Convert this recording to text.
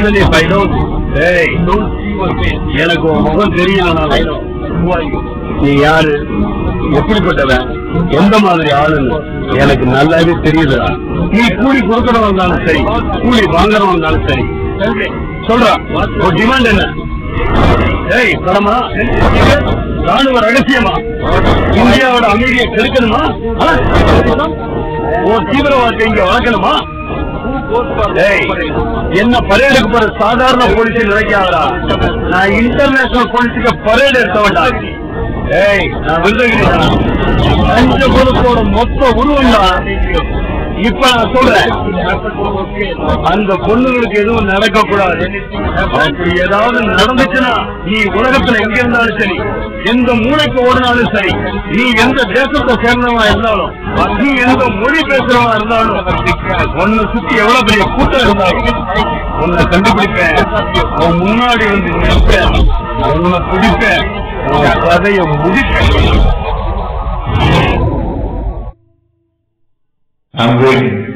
even if I don't, hey, don't see your face. எனக்கு உன் முகம் தெரியலனாலும் who are you? நீ யாரு எப்படிப்பட்டவன் எந்த மாதிரி ஆளுன்னு எனக்கு நல்லாவே தெரியுதுடா நீ கூலி கொடுக்கறவன் இருந்தாலும் சரி கூலி வாங்குறவன் இருந்தாலும் சரி சொல்றா ஒரு டிமாண்ட் என்ன ஏய் படமா ராணுவ ரகசியமா இந்தியாவோட அமைதியை கெடுக்கணுமா ஆ? ஓ தீவிரவாதத்தை இங்க வளர்க்கணுமா ஏய், என்ன பரேடுக்கு போற சாதாரண போலீஸ் நினைக்காதடா நான் இன்டர்நேஷனல் போலீஸுக்கு பரேடு எடுத்தவன்டா ஏய் நான் விருதுகிறேன் பஞ்ச பொறுப்போட மொத்த உருவம்டா இப்ப நான் சொல்றேன் அந்த பொண்ணுங்களுக்கு எதுவும் நடக்க கூடாது அப்படி ஏதாவது நடந்துச்சுன்னா நீ உலகத்துல எங்க இருந்தாலும் சரி எந்த மூளைக்கு ஓடினாலும் சரி நீ எந்த தேசத்தை சேர்ந்தவனா இருந்தாலும் நீ எந்த மொழி பேசுறவனா இருந்தாலும் உன்னை சுத்தி எவ்வளவு பெரிய கூட்டம் இருந்தாலும் உன்னை கண்டுபிடிப்பேன் உன் முன்னாடி வந்து நிற்பேன் உன்னை பிடிப்பேன் உன் கதையை முடிப்பேன் I'm waiting.